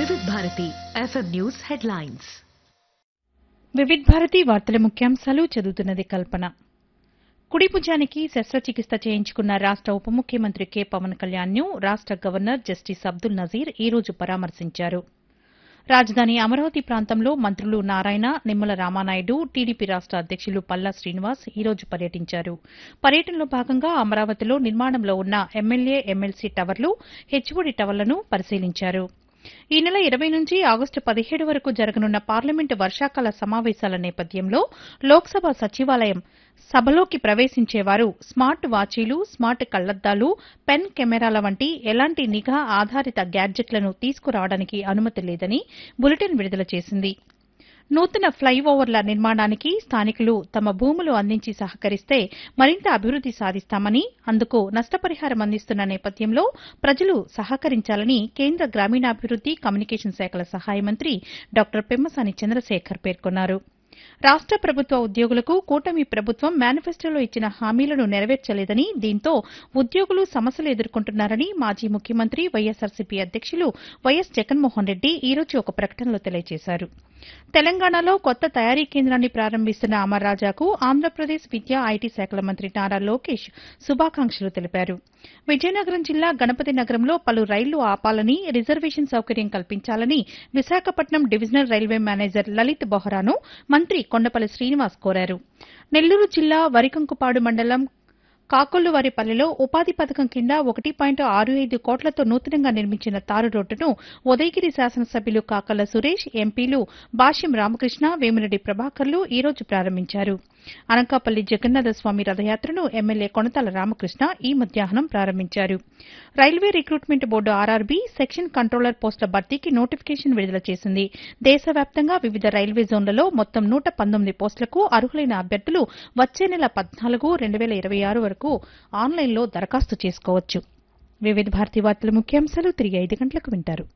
వివిధ Bharati FM news headlines Vividh Bharati వార్తల ముఖ్యాంశాలు చదువుతున్నది కల్పన కుడి భుజానికి శస్త్రచికిత్స చేయించుకున్న రాష్ట ఉప ముఖ్యమంత్రి కె పవన్ కళ్యాణ్ను రాష్ట గవర్నర్ జస్టిస్ అబ్దుల్ నజీర్ ఈ రోజు పరామర్శించారు రాజధాని అమరావతి ప్రాంతంలో మంత్రులు నారాయణ నిమ్మల రామానాయుడు టీడీపీ రాష్ట అధ్యక్షులు పల్లా శ్రీనివాస్ ఈ రోజు పర్యటించారు పర్యటనలో భాగంగా అమరావతిలో నిర్మాణంలో ఉన్న ఎమ్మెల్యే ఎమ్మెల్సీ టవర్లు హెచ్ఓడి టవర్లను పరిశీలించారు ఈ నెల ఇరవై నుంచి ఆగస్టు పదిహేడు వరకు జరగనున్న పార్లమెంటు వర్షాకాల సమావేశాల నేపథ్యంలో లోక్సభ సచివాలయం సభలోకి ప్రవేశించేవారు స్మార్ట్ వాచీలు స్మార్ట్ కళ్లద్దాలు పెన్ కెమెరాల వంటి ఎలాంటి నిఘా ఆధారిత గ్యాడ్జెట్లను తీసుకురావడానికి అనుమతి లేదని బులెటిన్ విడుదల చేసింది నూతన ఫ్లైఓవర్ల నిర్మాణానికి స్థానికులు తమ భూములు అందించి సహకరిస్తే మరింత అభివృద్ది సాధిస్తామని అందుకు నష్టపరిహారం అందిస్తున్న నేపథ్యంలో ప్రజలు సహకరించాలని కేంద్ర గ్రామీణాభివృద్ది కమ్యూనికేషన్ శాఖల సహాయ మంత్రి డాక్టర్ పెమ్మసాని చంద్రశేఖర్ పేర్కొన్నారు రాష్ట ప్రభుత్వ ఉద్యోగులకు కూటమి ప్రభుత్వం మేనిఫెస్టోలో ఇచ్చిన హామీలను నెరవేర్చలేదని దీంతో ఉద్యోగులు సమస్యలు ఎదుర్కొంటున్నారని మాజీ ముఖ్యమంత్రి వైఎస్సార్సీపీ అధ్యక్షులు వైఎస్ జగన్మోహన్ రెడ్డి ఈ రోజు ఒక ప్రకటనలో తెలియజేశారు తెలంగాణలో కొత్త తయారీ కేంద్రాన్ని ప్రారంభిస్తున్న అమర్ రాజాకు ఆంధ్రప్రదేశ్ విద్యా ఐటీ శాఖల మంత్రి నారా లోకేష్ శుభాకాంక్షలు తెలిపారు విజయనగరం జిల్లా గణపతి నగరంలో పలు రైళ్లు ఆపాలని రిజర్వేషన్ సౌకర్యం కల్పించాలని Visakhapatnam divisional railway manager Lalit బొహరాను మంత్రి కొండపల్లి శ్రీనివాస్ కోరారు నెల్లూరు జిల్లా వరికంకుపాడు మండలం కాకొల్లువారిపల్లెలో ఉపాధి పథకం కింద ఒకటి పాయింట్ ఆరు ఐదు కోట్లతో నూతనంగా నిర్మించిన తారు రోడ్డును ఉదయగిరి శాసనసభ్యులు కాకల సురేష్ ఎంపీలు భాష్యం రామకృష్ణ వేమిరెడ్డి ప్రభాకర్లు ఈ రోజు ప్రారంభించారు అనకాపల్లి జగన్నాథస్వామి రథయాత్రను ఎమ్మెల్యే కొనతాల రామకృష్ణ ఈ మధ్యాహ్నం ప్రారంభించారు railway recruitment board RRB section controller పోస్టుల భర్తీకి నోటిఫికేషన్ విడుదల చేసింది దేశవ్యాప్తంగా వివిధ రైల్వే జోన్లలో మొత్తం నూట పంతొమ్మిది పోస్టులకు అర్హులైన అభ్యర్థులు వచ్చే నెల పద్నాలుగు రెండు వేల ఇరవై ఆరు వరకు ఆన్లైన్లో దరఖాస్తు చేసుకోవచ్చు వివిధ భారతి వార్తల ముఖ్యాంశాలు తిరిగి ఐదు గంటలకు వింటారు